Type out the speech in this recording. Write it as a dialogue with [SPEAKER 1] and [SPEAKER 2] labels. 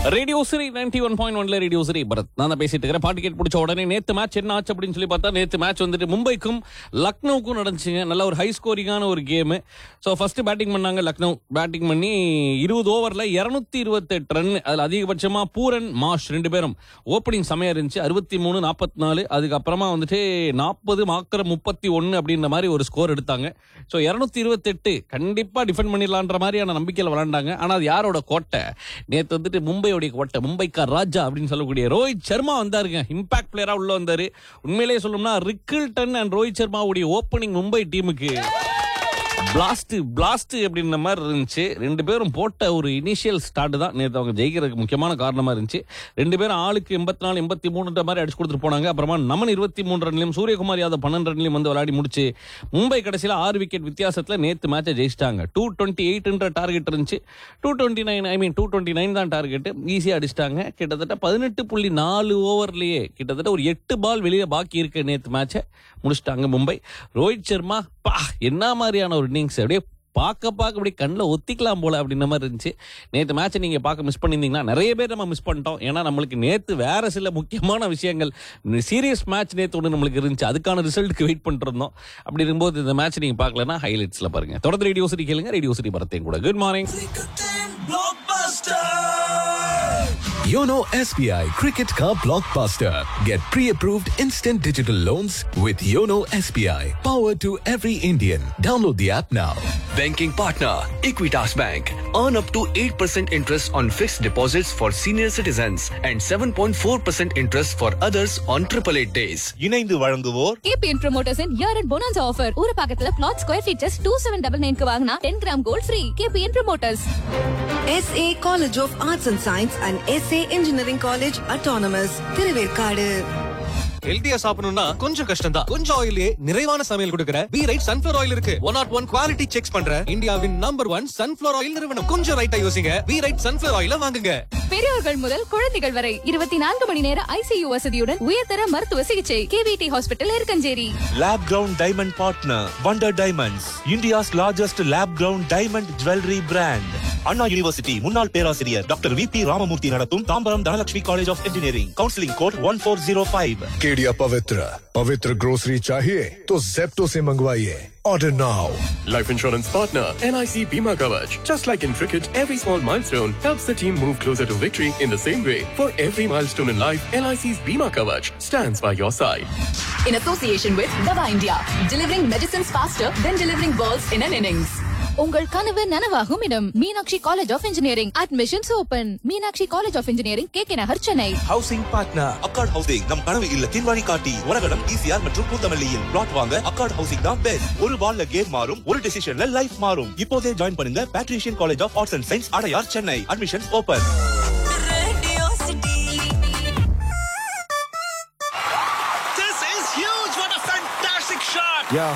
[SPEAKER 1] Radio city ninety one point ஒன்ல radio city Bharath நான் தான் பேசிட்டு இருக்கிறேன் பாட்டு கேட்டு பிடிச்ச உடனே நேத்து மேட்ச் என்ன ஆச்சு அப்படின்னு சொல்லி பார்த்தா நேத்து மேட்ச் வந்துட்டு மும்பைக்கும் லக்னோவுக்கும் நடந்துச்சுங்க நல்ல ஒரு ஹை ஸ்கோரிங்கான ஒரு கேம் ஸோ ஃபர்ஸ்ட் பேட்டிங் பண்ணாங்க லக்னோ பேட்டிங் பண்ணி இருபது ஓவர்ல இருநூத்தி இருபத்தெட்டு ரன் அதில் அதிகபட்சமா பூரன் மாஷ் ரெண்டு பேரும் ஓப்பனிங் செமையா இருந்துச்சு அறுபத்தி மூணு நாற்பத்தி நாலு அதுக்கப்புறமா வந்துட்டு நாற்பது மாக்கிற முப்பத்தி ஒன்று அப்படின்ற மாதிரி ஒரு ஸ்கோர் எடுத்தாங்க ஸோ இரநூத்தி இருபத்தெட்டு கண்டிப்பா டிஃபெண்ட் பண்ணிடலான்ற மாதிரியான நம்பிக்கையில் விளாண்டாங்க ஆனா அது யாரோட கோட்டை நேத்து வந்துட்டு மும்பையோடைய கோட்டை மும்பைக்கார் ராஜா அப்படின்னு சொல்லக்கூடிய ரோஹித் சர்மா வந்தாருங்க இம்பாக்ட் பிளேயரா உள்ள வந்தாரு உண்மையிலேயே சொல்லணும்னா ரிக்கில்டன் அண்ட் ரோஹித் சர்மாவுடைய ஓப்பனிங் மும்பை டீமுக்கு பிளாஸ்ட் பிளாஸ்ட் அப்படின்ற மாதிரி இருந்துச்சு ரெண்டு பேரும் போட்ட ஒரு இனிஷியல் ஸ்டார்ட் தான் நேற்று அவங்க ஜெயிக்கிறதுக்கு முக்கியமான காரணமா இருந்துச்சு ரெண்டு பேரும் ஆளுக்கு எண்பத்தி நாலு எண்பத்தி மூணுன்ற மாதிரி அடிச்சு கொடுத்துட்டு போனாங்க அப்புறமா நமன் இருபத்தி மூணு ரன்லையும் சூரியகுமார் யாதவ் பன்னெண்டு ரன்லையும் வந்து விளையாடி முடிச்சு மும்பை கடைசியில் ஆறு விக்கெட் வித்தியாசத்தில் நேற்று மேட்சை ஜெயிச்சிட்டாங்க டூ டுவெண்ட்டி எயிட்ன்ற டார்கெட் இருந்துச்சு two twenty nine I mean two twenty nine தான் டார்கெட் ஈஸியாக அடிச்சிட்டாங்க கிட்டத்தட்ட பதினெட்டு புள்ளி நாலு ஓவர்லயே கிட்டத்தட்ட ஒரு எட்டு பால் வெளியே பாக்கி இருக்கு நேற்று மேட்சை முடிச்சிட்டாங்க மும்பை ரோஹித் சர்மா பா என்ன மாதிரியான ஒரு இன்னிங்ஸ் அப்படியே பார்க்க பார்க்க அப்படியே கண்ணில் ஒத்திக்கலாம் போல அப்படின்ற மாதிரி இருந்துச்சு நேற்று மேட்சை நீங்கள் பார்க்க மிஸ் பண்ணியிருந்தீங்கன்னா நிறைய பேர் நம்ம மிஸ் பண்ணிட்டோம் ஏன்னா நம்மளுக்கு நேற்று வேற சில முக்கியமான விஷயங்கள் சீரியஸ் மேட்ச் நேற்று ஒன்று நம்மளுக்கு இருந்துச்சு அதுக்கான ரிசல்ட்டுக்கு வெயிட் பண்ணிட்டு இருந்தோம் அப்படி இருக்கும்போது இந்த மேட்ச் நீங்கள் பார்க்கலன்னா ஹைலைட்ஸில் பாருங்க தொடர்ந்து ரேடியோ சிரி கேளுங்க ரேடியோ சிரி பரத்தையும் கூட good morning
[SPEAKER 2] Yono SBI Cricket Car Blockbuster. Get pre-approved instant digital loans with Yono SBI. Powered to every Indian. Download the app now.
[SPEAKER 3] Banking partner Equitas Bank. Earn up to 8% interest on fixed deposits for senior citizens and 7.4% interest for others on 888 days.
[SPEAKER 4] இணைந்து வழங்குவோர்
[SPEAKER 5] KPN promoters year end bonus offer ஒரு பக்கத்துல plot square feet just two seven double நைன்க்கு வாங்கினா ten gram gold free KPN promoters
[SPEAKER 6] SA College of Arts and Science and SA Engineering College Autonomous Thiruverkadu
[SPEAKER 7] ஹெல்தியா சாப்பிடணும்னா கொஞ்சம் கஷ்டம் தான் கொஞ்சம் ஆயிலே நிறைவான சமையல் கொடுக்கிற பி ரைட் சன்ஃபிளவர் ஆயில் இருக்கு one not one quality check பண்ற இந்தியாவின் நம்பர் ஒன் சன்ஃபிளவர் ஆயில் நிறுவனம் கொஞ்சம் ரைட்டா யோசிங்க பி ரைட் சன்ஃபிளவர் ஆயில வாங்குங்க
[SPEAKER 5] பெரியவர்கள் முதல் குழந்தைகள் வரை இருபத்தி நான்கு மணி நேர ஐசியு வசதியுடன் உயர்தர மருத்துவ சிகிச்சை KVT hospital Irukkancheri
[SPEAKER 4] lab grown diamond partner wonder diamonds India's largest lab grown diamond jewellery brand Anna university முன்னாள் பேராசிரியர் டாக்டர் வி பி ராமமூர்த்தி நடத்தும் Tambaram Dhanalakshmi college of engineering counselling code one four zero five
[SPEAKER 8] Kedia Pavitra Pavitra grocery चाहिए तो जेप्टो से मंगवाइए order now
[SPEAKER 9] Life insurance partner NIC Bima Kavach. Just like in cricket, every small milestone helps the team move closer to victory in the same way. For every milestone in life, NIC's Bima Kavach stands by your side.
[SPEAKER 5] in association with Dava India, delivering medicines faster than delivering balls in an innings. உங்கள் கனவு நனவாகும் இடம் Meenakshi college of engineering admissions open Meenakshi college of engineering K K Nagar Chennai
[SPEAKER 4] housing partner Accord housing நம் கனவு இல்லத்தின் வழிகாட்டி உலகம் ECR மற்றும் பூந்தமல்லியில் பிளாட் வாங்க அக்கார்ட் ஹவுசிங் தான் பெஸ்ட் ஒரு பால்ல கேம் மாறும் ஒரு டிசிஷன்ல லைஃப் மாறும் இப்போதே ஜாயின் பண்ணுங்க Patrician college of arts and science Adyar Chennai admissions open
[SPEAKER 10] This is huge! What a fantastic shot!
[SPEAKER 8] Yeah,